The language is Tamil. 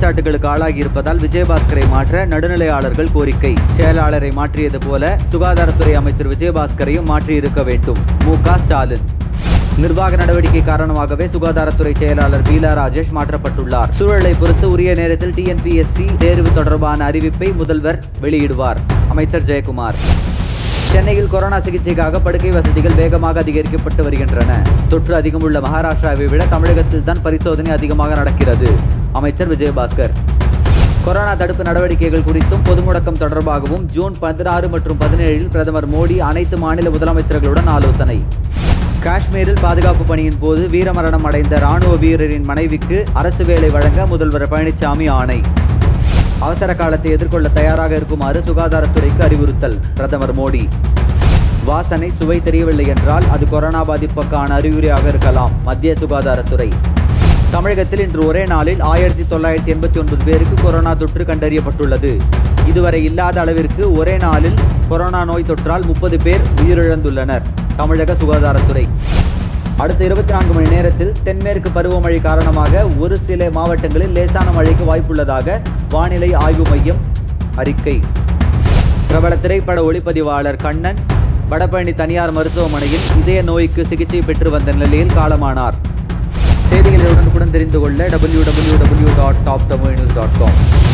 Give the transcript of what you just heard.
குற்றச்சாட்டுகளுக்கு ஆளாகி இருப்பதால் விஜயபாஸ்கரை மாற்ற நடுநிலையாளர்கள் கோரிக்கை செயலாளரை மாற்றியது போல சுகாதாரத்துறை அமைச்சர் விஜயபாஸ்கரையும் மாற்றியிருக்க வேண்டும் மு க ஸ்டாலின் நிர்வாக நடவடிக்கை காரணமாகவே சுகாதாரத்துறை செயலாளர் பீலா ராஜேஷ் மாற்றப்பட்டுள்ளார் சூழலை பொறுத்து உரிய நேரத்தில் டிஎன்பிஎஸ்சி தேர்வு தொடர்பான அறிவிப்பை முதல்வர் வெளியிடுவார் அமைச்சர் ஜெயக்குமார் சென்னையில் கொரோனா சிகிச்சைக்காக படுக்கை வசதிகள் வேகமாக அதிகரிக்கப்பட்டு வருகின்றன தொற்று அதிகம் உள்ள மகாராஷ்டிராவை விட தமிழகத்தில் தான் பரிசோதனை அதிகமாக நடக்கிறது அமைச்சர் விஜயபாஸ்கர் கொரோனா தடுப்பு நடவடிக்கைகள் குறித்தும் பொது முடக்கம் தொடர்பாகவும் ஜூன் பதினாறு மற்றும் பதினேழில் பிரதமர் மோடி அனைத்து மாநில முதலமைச்சர்களுடன் ஆலோசனை காஷ்மீரில் பாதுகாப்பு பணியின் போது வீரமரணம் அடைந்த ராணுவ வீரரின் மனைவிக்கு அரசு வேலை வழங்க முதல்வர் பழனிசாமி ஆணை அவசர காலத்தை எதிர்கொள்ள தயாராக இருக்குமாறு சுகாதாரத்துறைக்கு அறிவுறுத்தல் பிரதமர் மோடி வாசனை சுவை தெரியவில்லை என்றால் அது கொரோனா பாதிப்புக்கான அறிகுறியாக இருக்கலாம் மத்திய சுகாதாரத்துறை தமிழகத்தில் இன்று ஒரே நாளில் ஆயிரத்தி தொள்ளாயிரத்தி எண்பத்தி ஒன்பது பேருக்கு கொரோனா தொற்று கண்டறியப்பட்டுள்ளது இதுவரை இல்லாத அளவிற்கு ஒரே நாளில் கொரோனா நோய் தொற்றால் முப்பது பேர் உயிரிழந்துள்ளனர் தமிழக சுகாதாரத்துறை அடுத்த இருபத்தி நான்கு மணி நேரத்தில் தென்மேற்கு பருவமழை காரணமாக ஒரு சில மாவட்டங்களில் லேசான மழைக்கு வாய்ப்புள்ளதாக வானிலை ஆய்வு மையம் அறிக்கை பிரபல திரைப்பட ஒளிப்பதிவாளர் கண்ணன் வடபழனி தனியார் மருத்துவமனையில் இதய நோய்க்கு சிகிச்சை பெற்று வந்த நிலையில் காலமானார் செய்திகளை உடனுக்குடன் தெரிந்து கொள்ள W W W dot top Tamil news dot com